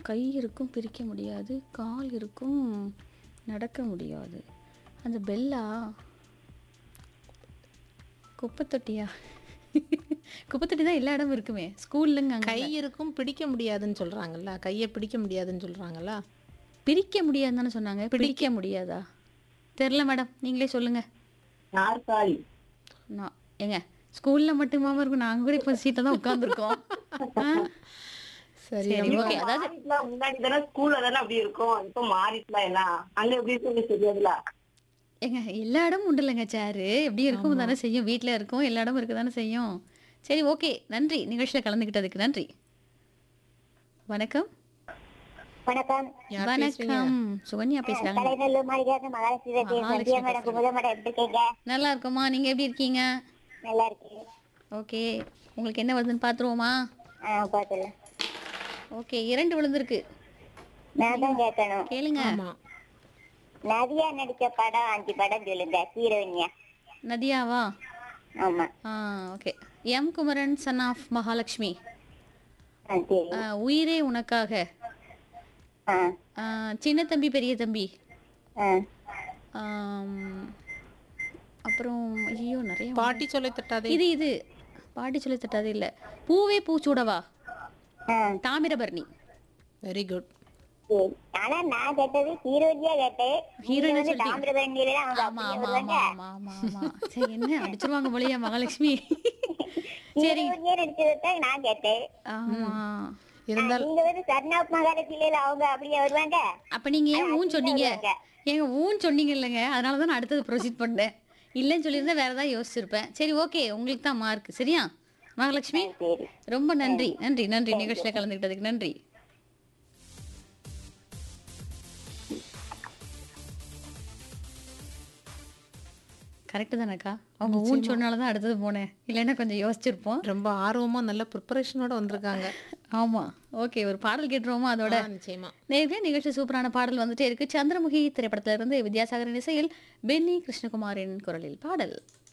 கை இருக்கும் பிரிக்க முடியாது கால் இருக்கும் நடக்க முடியாது அந்த பெல்லா குப்பை தொட்டியா குப்பை தொட்டி தான் எல்லா இடமும் இருக்குமே ஸ்கூல்லுங்க கை இருக்கும் பிடிக்க முடியாதுன்னு சொல்றாங்கல்ல கையை பிடிக்க முடியாதுன்னு சொல்றாங்கல்ல பிரிக்க முடியாதுன்னு தானே சொன்னாங்க பிடிக்க முடியாதா தெரில மேடம் நீங்களே சொல்லுங்க நாற்காலி நான் ஏங்க ஸ்கூல்ல மட்டுமாம இருக்கும் நாங்க கூட இப்போ சீட்டில் தான் உட்காந்துருக்கோம் சரி சரி ஓகே அதாவது மாறிட்டுலாம் முன்னாடி தானே ஸ்கூல்ல தானே அப்படி இருக்கும் இப்ப மாறிட்டுலாம் எல்லாம் அங்க எப்படி சொல்லி தெரியாதுல ஏங்க எல்லா இடமும் உண்டு இல்லைங்க சேரு எப்படி இருக்கும் தானே செய்யும் வீட்டில் இருக்கும் எல்லா இடமும் இருக்க தானே செய்யும் சரி ஓகே நன்றி நிகழ்ச்சியில் கலந்துக்கிட்டதுக்கு நன்றி வணக்கம் வணக்கம் யார் பேசுறீங்க வணக்கம் சுகன்யா பேசுறாங்க தலைநல்லூர் மாளிகாத மகாலட்சுமி பேசுறேன். மகாலட்சுமி சந்தியா மேடம் குமுதா மேடம் எப்படி இருக்கீங்க நல்லா இருக்கோமா நீங்க எப்படி இருக்கீங்க நல்லா இருக்கு ஓகே உங்களுக்கு என்ன வருதுன்னு பார்த்துருவோமா ஆ பாத்துல ஓகே இரண்டு விழுந்திருக்கு நான் தான் கேட்கணும் கேளுங்க ஆமா நதியா நடிச்ச படம் அஞ்சு படம் சொல்லுங்க ஹீரோயினியா நதியாவா ஆமா ஆ okay M Kumaran son of Mahalakshmi ஆ சரி ஆ, உயிரே உனக்காக ஆ ஆ, சின்ன தம்பி பெரிய தம்பி ஆ ஆம், அப்புறம் ஐயோ நிறைய பாட்டி சொல்லை தட்டாதே இது இது பாட்டி சொல்லி தட்டாது இல்ல பூவே பூச்சூடவா ஆ தாமிரபரணி வெரி குட் சரி ஆனா நான் கேட்டது ஹீரோயினியா கேட்டேன் ஹீரோயினா வந்து சொல்லிட்டீங்க. தாமிரபரணியில அவங்க ஆமா அப்படியே ஆமா வருவாங்க ஆமா ஆமா ஆமா ஆமா சரி என்ன அடிச்சிருவாங்க போலயா மகாலட்சுமி சரி ஹீரோயினியா நடிச்சதான் நான் கேட்டேன் ஆமா இருந்தால் நீங்க வந்து சர்ணாப் மகாலட்சுமியில அவங்க அப்படியே வருவாங்க அப்ப நீங்க ஏன் ஊன் சொன்னீங்க வருவாங்க. ஏங்க ஊன் சொன்னீங்க இல்லைங்க அதனால தான் நான் அடுத்தது ப்ரொசீட் பண்ணேன் இல்லைன்னு சொல்லியிருந்தா வேற ஏதாவது யோசிச்சிருப்பேன் சரி ஓகே உங்களுக்கு தான் மார்க் சரியா மகாலட்சுமி சரி ரொம்ப நன்றி நன்றி நன்றி நிகழ்ச்சியில் கலந்துக்கிட்டதுக்கு நன்றி கரெக்டு தானேக்கா அவங்க ஊன் சொன்னால தான் அடுத்தது போனேன் இல்லைன்னா கொஞ்சம் யோசிச்சிருப்போம் ரொம்ப ஆர்வமா நல்ல ப்ரிப்பரேஷனோட வந்திருக்காங்க ஆமாம் ஓகே ஒரு பாடல் கேட்டுருவோமா அதோட ஆ, நிச்சயமா நேர்களே நிகழ்ச்சி சூப்பரான பாடல் வந்துட்டே இருக்கு சந்திரமுகி திரைப்படத்திலிருந்து வித்யாசாகரின் இசையில் பென்னி கிருஷ்ணகுமாரின் குரலில் பாடல்